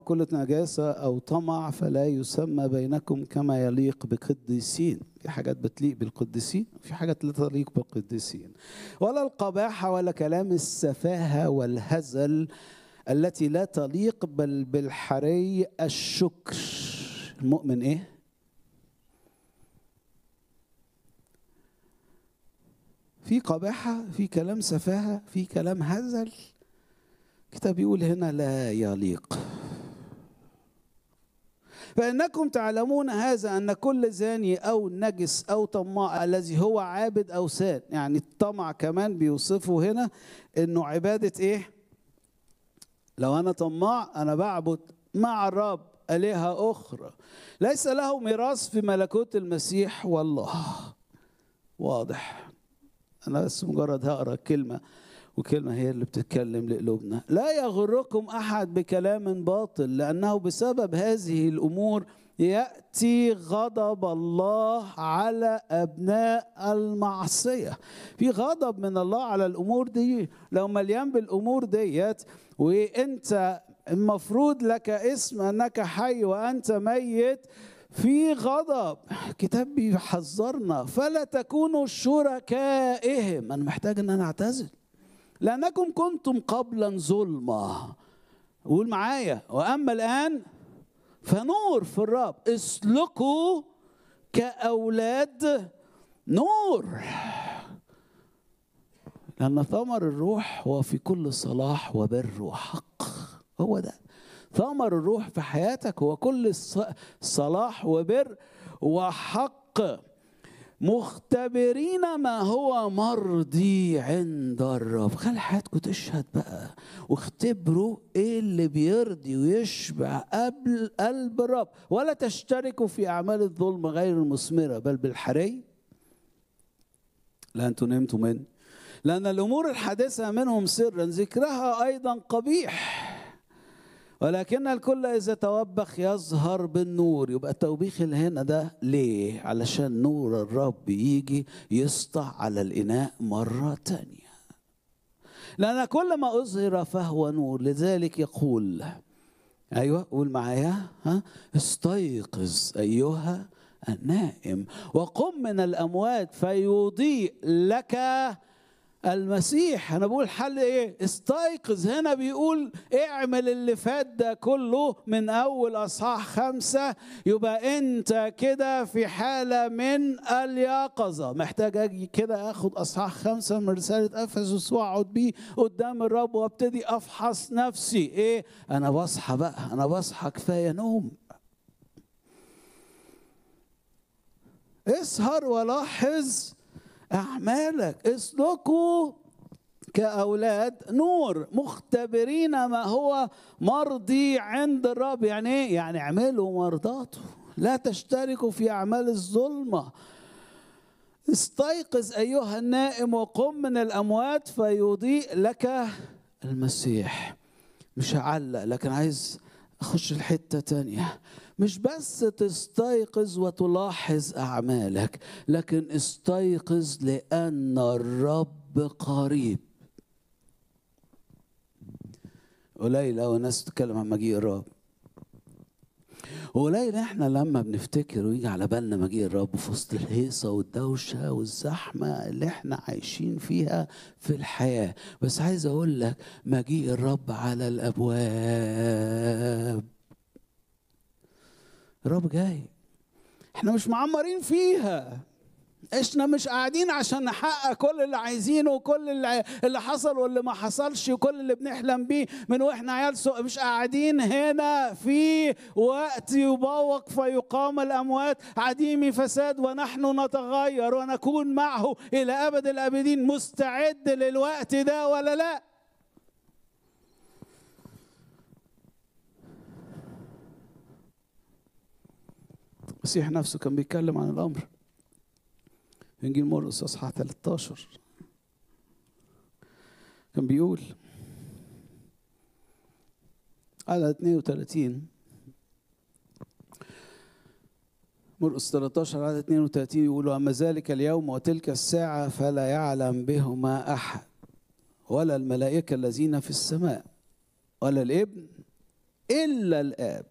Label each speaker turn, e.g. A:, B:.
A: كل نجاسة أو طمع فلا يسمى بينكم كما يليق بقديسين في حاجات بتليق بالقديسين وفي حاجات لا تليق بالقديسين ولا القباحة ولا كلام السفاهة والهزل التي لا تليق بل بالحري الشكر المؤمن ايه في قباحة في كلام سفاهة في كلام هزل كتاب يقول هنا لا يليق فإنكم تعلمون هذا أن كل زاني أو نجس أو طماع الذي هو عابد أوثان يعني الطمع كمان بيوصفه هنا إنه عبادة إيه؟ لو أنا طماع أنا بعبد مع الرب آلهة أخرى ليس له ميراث في ملكوت المسيح والله واضح أنا بس مجرد هقرأ كلمة وكلمة هي اللي بتتكلم لقلوبنا لا يغركم أحد بكلام باطل لأنه بسبب هذه الأمور يأتي غضب الله على أبناء المعصية في غضب من الله على الأمور دي لو مليان بالأمور ديت وانت المفروض لك اسم أنك حي وأنت ميت في غضب كتاب بيحذرنا فلا تكونوا شركائهم أنا محتاج أن أنا أعتزل لأنكم كنتم قبلا ظلمة قول معايا وأما الآن فنور في الرب اسلكوا كأولاد نور لأن ثمر الروح هو في كل صلاح وبر وحق هو ده ثمر الروح في حياتك هو كل صلاح وبر وحق مختبرين ما هو مرضي عند الرب خلي حياتكم تشهد بقى واختبروا ايه اللي بيرضي ويشبع قبل قلب الرب ولا تشتركوا في اعمال الظلم غير المثمره بل بالحري لا انتم نمتوا من لان الامور الحادثه منهم سرا ذكرها ايضا قبيح ولكن الكل إذا توبخ يظهر بالنور يبقى التوبيخ اللي هنا ده ليه؟ علشان نور الرب يجي يسطع على الإناء مرة تانية لأن كل ما أظهر فهو نور لذلك يقول أيوة قول معايا ها استيقظ أيها النائم وقم من الأموات فيضيء لك المسيح انا بقول حل ايه استيقظ هنا بيقول اعمل اللي فات ده كله من اول اصحاح خمسة يبقى انت كده في حالة من اليقظة محتاج اجي كده اخد اصحاح خمسة من رسالة افسس واقعد بيه قدام الرب وابتدي افحص نفسي ايه انا بصحى بقى انا بصحى كفاية نوم اسهر ولاحظ أعمالك اسلكوا كأولاد نور مختبرين ما هو مرضي عند الرب يعني إيه؟ يعني اعملوا مرضاته لا تشتركوا في أعمال الظلمة استيقظ أيها النائم وقم من الأموات فيضيء لك المسيح مش هعلق لكن عايز أخش الحتة تانية مش بس تستيقظ وتلاحظ أعمالك لكن استيقظ لأن الرب قريب قليل أوي ناس تتكلم عن مجيء الرب قليل احنا لما بنفتكر ويجي على بالنا مجيء الرب في وسط الهيصه والدوشه والزحمه اللي احنا عايشين فيها في الحياه بس عايز اقول لك مجيء الرب على الابواب الرب جاي احنا مش معمرين فيها احنا مش قاعدين عشان نحقق كل اللي عايزينه وكل اللي, اللي حصل واللي ما حصلش وكل اللي بنحلم بيه من واحنا عيال سوق مش قاعدين هنا في وقت يبوق فيقام الاموات عديم فساد ونحن نتغير ونكون معه الى ابد الابدين مستعد للوقت ده ولا لا المسيح نفسه كان بيتكلم عن الامر انجيل مرقس اصحاح 13 كان بيقول على 32 مرقس 13 على 32 يقول اما ذلك اليوم وتلك الساعه فلا يعلم بهما احد ولا الملائكه الذين في السماء ولا الابن الا الاب